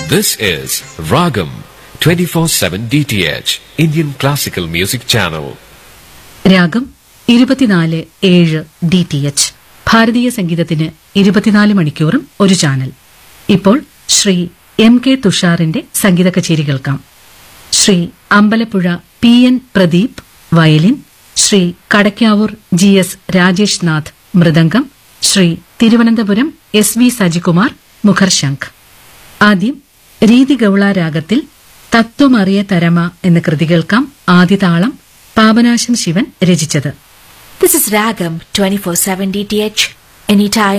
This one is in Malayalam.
This is Ragam 24/7 DTH Indian Classical Music Channel. രാഗം ഇരുപത്തിനാല് ഏഴ് ഡി ടി എച്ച് ഭാരതീയ സംഗീതത്തിന് ഇരുപത്തിനാല് മണിക്കൂറും ഒരു ചാനൽ ഇപ്പോൾ ശ്രീ എം കെ തുഷാറിന്റെ സംഗീത കച്ചേരി കേൾക്കാം Shri Ambalappuzha P N Pradeep violin Shri Kadakkavoor G S Rajesh Nath mridangam Shri Thiruvananthapuram S V Sajikumar മുഖർശംഖ് ആദ്യം രീതി ഗൗള രാഗത്തിൽ തത്വമറിയ തരമ എന്ന കൃതി കേൾക്കാം ആദ്യതാളം പാപനാശം ശിവൻ രചിച്ചത് This is Ragam 24/7 DTH anytime